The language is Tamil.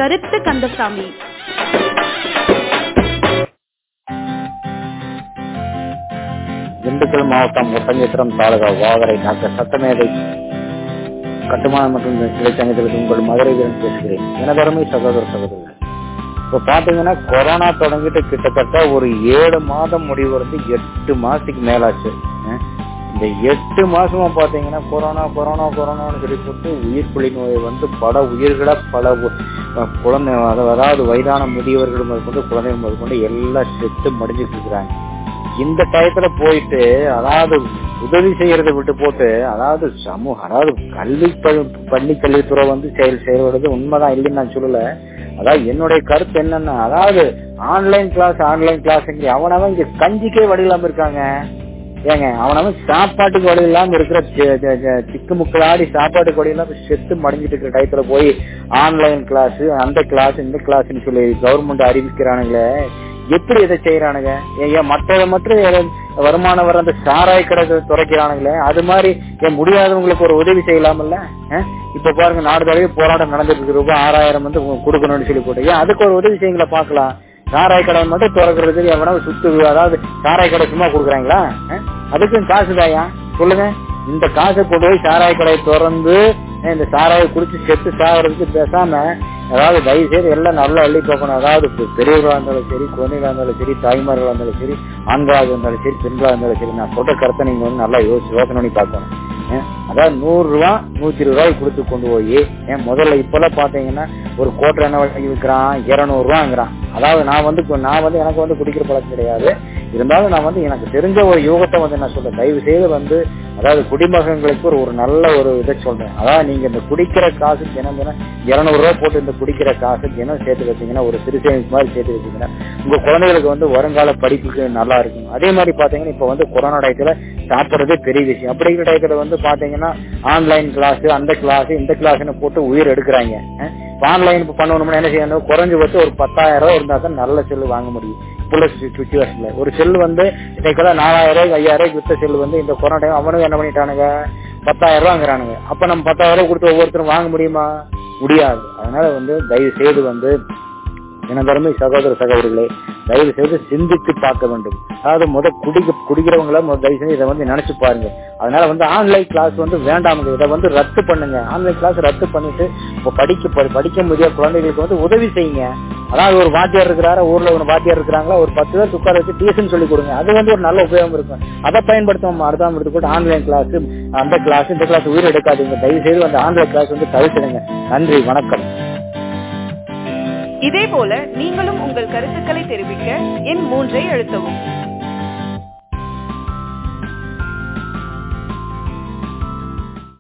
கருத்து கந்தசாமி திண்டுக்கல் மாவட்டம் ஒட்டஞ்சத்திரம் தாலுகா வாகரை டாக்டர் சட்டமேதை கட்டுமான மற்றும் கிளைச்சங்கத்திற்கு உங்கள் மதுரை வீரன் பேசுகிறேன் எனதருமை சகோதர சகோதரர்கள் இப்ப பாத்தீங்கன்னா கொரோனா தொடங்கிட்டு கிட்டத்தட்ட ஒரு ஏழு மாதம் முடிவடைந்து எட்டு மாசத்துக்கு மேலாச்சு அஹ் இந்த எட்டு மாசமா பாத்தீங்கன்னா கொரோனா கொரோனா கொரோனான்னு சொல்லி போட்டு உயிர் புலி நோயை வந்து பல உயிர்களை பல உ- அஹ் குழந்தை அதாவது வயதான முதியவர்கள் முதற்கொண்டு குழந்தைகள் முதற்கொண்டு எல்லாம் செத்து மடிஞ்சிட்டு இருக்கிறாங்க இந்த டயத்துல போயிட்டு அதாவது உதவி செய்யறதை விட்டு போட்டு அதாவது சமூக அதாவது கல்வி ப- பள்ளி கல்வித்துறை வந்து செயல் செயல்படுறது உண்மைதான் இல்லைன்னு நான் சொல்லல அதாவது என்னுடைய கருத்து என்னன்னா அதாவது ஆன்லைன் கிளாஸ் ஆன்லைன் கிளாஸ் அவனவன் இங்க கஞ்சிக்கே வழி இல்லாம இருக்காங்க ஏங்க அவனவன் சாப்பாட்டுக்கு வழி இல்லாம இருக்கிற சி- சி- சி- திக்கு முக்கலாடி சாப்பாட்டுக்கு வழி இல்லாம செத்து மடிஞ்சிட்டு இருக்கிற டயத்துல போய் ஆன்லைன் கிளாஸ் அந்த கிளாஸ் இந்த கிளாஸ்ன்னு சொல்லி கவர்மெண்ட் அறிவிக்கிறானுங்களே எப்படி இதை செய்யறானுங்க ஏன் ஏன் மற்றதை மட்டும் ஏதாவது வருமானம் வர அந்த சாராய கடை துறைக்கிறானுங்களே அது மாதிரி ஏன் முடியாதவங்களுக்கு ஒரு உதவி செய்யலாம்ல அஹ்? இப்ப பாருங்க நாடு தடவை போராட்டம் நடந்துட்டு இருக்கு ரூபாய் ஆறாயிரம் வந்து கொடுக்கணும்னு சொல்லி போட்டு ஏன் அதுக்கு ஒரு உதவி செய்யுங்களா பாக்கலாம் சாராய கடை மட்டும் திறக்கிறதுக்கு எவனா சுத்து அதாவது சாராய கடை சும்மா கொடுக்குறாங்களா அஹ்? அதுக்கும் காசு தாயா சொல்லுங்க இந்த காசை கொண்டு போய் சாராய கடையை திறந்து அஹ், இந்த சாராயை குடிச்சு செத்து சாகிறதுக்கு பேசாம அதாவது தயவு செய்து எல்லாம் நல்லா அள்ளி பார்க்கணும் அதாவது பெ- பெரியவர்களா இருந்தாலும் சரி குழந்தைகளா இருந்தாலும் சரி தாய்மார்களா இருந்தாலும் சரி ஆண்களாக இருந்தாலும் சரி பெண்களா இருந்தாலும் சரி நான் சொல்ற கருத்தை நீங்க வந்து நல்லா யோசி யோசனை பண்ணி பார்க்கணும் ஏன், அதாவது நூறு ரூபா நூத்தி இருபது ரூபாய் கொடுத்து கொண்டு போய் ஏன் முதல்ல இப்பெல்லாம் பாத்தீங்கன்னா ஒரு கோட்டை என்ன விலைக்கு விற்கிறான் இருநூறு ரூபாங்கிறான் அதாவது நான் வந்து கு- நான் வந்து எனக்கு வந்து குடிக்கிற பழக்கம் கிடையாது இருந்தாலும் நான் வந்து எனக்கு தெரிஞ்ச ஒரு யோகத்தை வந்து நான் சொல்றேன் தயவு செய்து வந்து அதாவது குடிமகன்களுக்கு ஒரு ஒரு நல்ல ஒரு இதை சொல்றேன் அதாவது நீங்க இந்த குடிக்கிற காசு தினம் தினம் இருநூறு ரூபாய் போட்டு இந்த குடிக்கிற காசு தினம் சேர்த்து வச்சீங்கன்னா ஒரு சிறு சேமிப்பு மாதிரி சேர்த்து வச்சீங்கன்னா உங்க குழந்தைகளுக்கு வந்து வருங்கால படிப்புக்கு நல்லா இருக்கும் அதே மாதிரி பாத்தீங்கன்னா இப்ப வந்து கொரோனா டயத்துல சாப்பிடுறதே பெரிய விஷயம் அப்படிங்கிற டயத்துல வந்து பாத்தீங்கன்னா ஆன்லைன் கிளாஸ் அந்த கிளாஸ் இந்த கிளாஸ்னு போட்டு உயிர் எடுக்கிறாங்க ஆன்லைன் பண்ணணும்னா என்ன செய்யணும் குறைஞ்சு பட்சம் ஒரு பத்தாயிரம் ரூபாய் இருந்தா தான் நல்ல செல்லு வாங்க முடியும் இப்போ சுச்சுவேஷன்ல ஒரு செல்லு வந்து இன்னைக்கு நாலாயிரம் ரூபாய் ஐயாயிரம் ரூபாய்க்கு வித்த செல்லு வந்து இந்த கொரோனா டைம் அவனுக்கு என்ன பண்ணிட்டானுங்க பத்தாயிரம் ரூபாங்கிறானுங்க அப்ப நம்ம பத்தாயிரம் ரூபாய் கொடுத்து ஒவ்வொருத்தரும் வாங்க முடியுமா முடியாது அதனால வந்து தயவு செய்து வந்து எனதருமை சகோதர சகோதரிகளே தயவு செய்து சிந்தித்து பார்க்க வேண்டும் அதாவது முத குடிக்க குடிக்கிறவங்கள முத தயவு செய்து இதை வந்து நினைச்சு பாருங்க அதனால வந்து ஆன்லைன் கிளாஸ் வந்து வேண்டாமுங்க இதை வந்து ரத்து பண்ணுங்க ஆன்லைன் கிளாஸ் ரத்து பண்ணிட்டு இப்போ படிக்க படி- படிக்க முடியாத குழந்தைகளுக்கு வந்து உதவி செய்யுங்க அதாவது ஒரு வாத்தியார் இருக்கிறாரு ஊர்ல ஒரு வாத்தியார் இருக்கிறாங்களா ஒரு பத்து பேர் உட்கார வச்சு டியூஷன் சொல்லி கொடுங்க அது வந்து ஒரு நல்ல உபயோகம் இருக்கும் அதை பயன்படுத்தும் அடுத்தாம எடுத்துக்கூட ஆன்லைன் கிளாஸ் அந்த கிளாஸ் இந்த கிளாஸ் உயிர் எடுக்காதீங்க தயவு செய்து அந்த ஆன்லைன் கிளாஸ் வந்து தவிர்த்துடுங்க நன்றி வணக்கம் இதே போல நீங்களும் உங்கள் கருத்துக்களை தெரிவிக்க எண் மூன்றை அழுத்தவும்